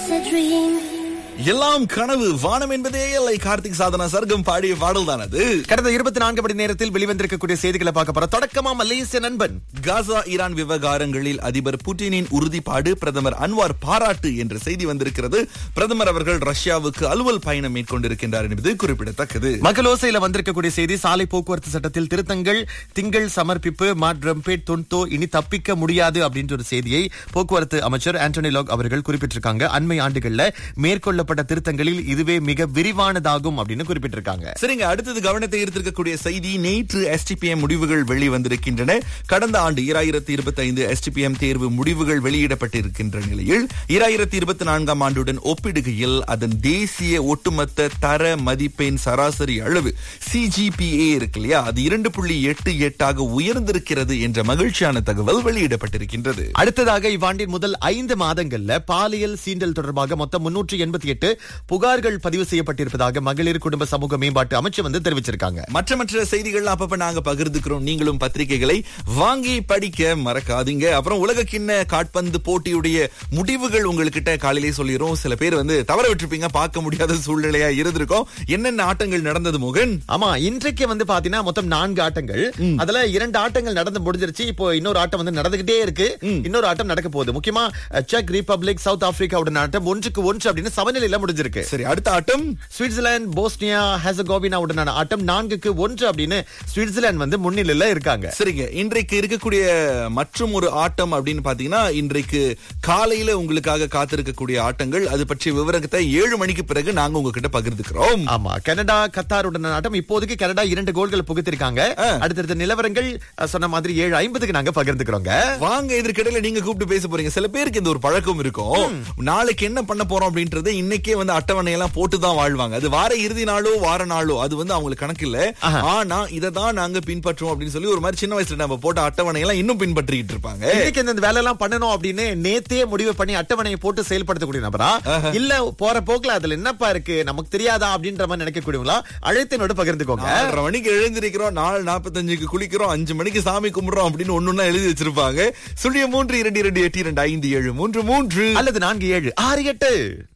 a dream. எல்லாம் கனவு வானம் என்பதே இல்லை கார்த்திக் சாதனா சர்க்கம் பாடிய பாடல் தான் அது கடந்த இருபத்தி நான்கு மணி நேரத்தில் வெளிவந்திருக்கக்கூடிய செய்திகளை பார்க்க போறோம் தொடக்கமா மலேசிய நண்பன் காசா ஈரான் விவகாரங்களில் அதிபர் புட்டினின் உறுதிப்பாடு பிரதமர் அன்வார் பாராட்டு என்ற செய்தி வந்திருக்கிறது பிரதமர் அவர்கள் ரஷ்யாவுக்கு அலுவல் பயணம் மேற்கொண்டிருக்கின்றார் என்பது குறிப்பிடத்தக்கது மக்களோசையில வந்திருக்கக்கூடிய செய்தி சாலை போக்குவரத்து சட்டத்தில் திருத்தங்கள் திங்கள் சமர்ப்பிப்பு மாட்ரம்பேட் தொன்தோ இனி தப்பிக்க முடியாது அப்படின்ற ஒரு செய்தியை போக்குவரத்து அமைச்சர் ஆண்டனி லாக் அவர்கள் குறிப்பிட்டிருக்காங்க அண்மை ஆண்டுகள்ல மேற்கொள்ளப்பட்ட திருத்தங்களில் இதுவே மிக விரிவானதாகும் அப்படின்னு குறிப்பிட்டிருக்காங்க சரிங்க அடுத்தது கவனத்தை ஈர்த்திருக்கக்கூடிய செய்தி நேற்று எஸ்டிபிஎம் முடிவுகள் வெளிவந்திருக்கின்றன கடந்த ஆண்டு இராயிரத்தி இருபத்தி ஐந்து எஸ்டிபிஎம் தேர்வு முடிவுகள் வெளியிடப்பட்டிருக்கின்ற நிலையில் இராயிரத்தி இருபத்தி நான்காம் ஆண்டுடன் ஒப்பிடுகையில் அதன் தேசிய ஒட்டுமொத்த தர மதிப்பெண் சராசரி அளவு சிஜிபிஏ இருக்கு இல்லையா அது இரண்டு புள்ளி எட்டு எட்டாக உயர்ந்திருக்கிறது என்ற மகிழ்ச்சியான தகவல் வெளியிடப்பட்டிருக்கின்றது அடுத்ததாக இவ்வாண்டின் முதல் ஐந்து மாதங்கள்ல பாலியல் சீண்டல் தொடர்பாக மொத்தம் முன்னூற்றி எண்பத்தி எட்டு புகார்கள் பதிவு செய்யப்பட்டிருப்பதாக மகளிர் குடும்ப சமூக மேம்பாட்டு அமைச்சு வந்து தெரிவிச்சிருக்காங்க மற்ற மற்ற செய்திகள் அப்பப்ப நாங்க பகிர்ந்துக்கிறோம் நீங்களும் பத்திரிகைகளை வாங்கி படிக்க மறக்காதீங்க அப்புறம் உலக கிண்ண காட்பந்து போட்டியுடைய முடிவுகள் உங்ககிட்ட காலையிலே சொல்லிடுறோம் சில பேர் வந்து தவற விட்டுருப்பீங்க பார்க்க முடியாத சூழ்நிலையா இருந்திருக்கும் என்னென்ன ஆட்டங்கள் நடந்தது மோகன் ஆமா இன்றைக்கு வந்து பாத்தீங்கன்னா மொத்தம் நான்கு ஆட்டங்கள் அதுல இரண்டு ஆட்டங்கள் நடந்து முடிஞ்சிருச்சு இப்போ இன்னொரு ஆட்டம் வந்து நடந்துகிட்டே இருக்கு இன்னொரு ஆட்டம் நடக்க போகுது முக்கியமா அஹ், செக் ரிபப்ளிக் சவுத் ஆப்பிரிக்காவுடன் ஆட்டம் ஒன்றுக்கு ஒன்று அப்படின்னு சமநிலையில முடிஞ்சிருக்கு சரி அடுத்த ஆட்டம் சுவிட்சர்லாந்து போஸ்னியா ஹெசகோவினாவுடனான ஆட்டம் நான்குக்கு ஒன்று அப்படின்னு சுவிட்சர்லாந்து வந்து முன்னிலையில இருக்காங்க சரிங்க இன்றைக்கு இருக்கக்கூடிய மற்றும் ஒரு ஆட்டம் அப்படின்னு பாத்தீங்கன்னா இன்றைக்கு காலையில உங்களுக்காக காத்திருக்கக்கூடிய ஆட்டங்கள் அது பற்றிய விவரத்தை ஏழு மணிக்கு பிறகு நாங்க உங்ககிட்ட பகிர்ந்துக்கிறோம் ஆமா கனடா கத்தாருடன் ஆட்டம் இப்போதைக்கு கனடா இரண்டு கோல்கள் புகுத்திருக்காங்க அடுத்தடுத்த நிலவரங்கள் அஹ், சொன்ன மாதிரி ஏழு ஐம்பதுக்கு நாங்க பகிர்ந்துக்கிறோங்க வாங்க இதற்கிடையில நீங்க கூப்பிட்டு பேச போறீங்க சில பேருக்கு இந்த ஒரு பழக்கம் இருக்கும் நாளைக்கு என்ன பண்ண போறோம் அப்படின்றத இன்னைக்கே வந்து அட்டவணை எல்லாம் போட்டு தான் வாழ்வாங்க அது வார இறுதி நாளோ வார நாளோ அது வந்து அவங்களுக்கு கணக்கு இல்ல ஆனா இதை தான் நாங்க பின்பற்றுவோம் அப்படின்னு சொல்லி ஒரு மாதிரி சின்ன வயசுல நம்ம போட்ட அட்டவணை எல்லாம் இன்னும் பின்பற்றிட்டு இருப்பாங்க இன்னைக்கு இந்த வேலை எல்லாம் பண்ணணும் அப்படின்னு நேத்தே முடிவு பண்ணி அட்டவணையை போட்டு செயல்படுத்தக்கூடிய நபரா இல்ல போற போக்குல அதுல என்னப்பா இருக்கு நமக்கு தெரியாதா அப்படின்ற மாதிரி நினைக்கக்கூடியவங்களா அழைத்தினோட பகிர்ந்துக்கோங்க ஆறரை மணிக்கு எழுந்திருக்கிறோம் நாலு நாற்பத்தஞ்சுக்கு குளிக்கிறோம் அஞ்சு மணிக்கு சாமி கும்பிடுறோம் அப்படின்னு ஒன்னொன்னா எழுதி வச்சிருப்பாங்க சுழிய மூன்று இரண்டு இரண்டு எட்டு இரண்டு ஐந்து ஏழு மூன்று மூன்று அல்லது நான்கு ஏழு ஆறு எட்டு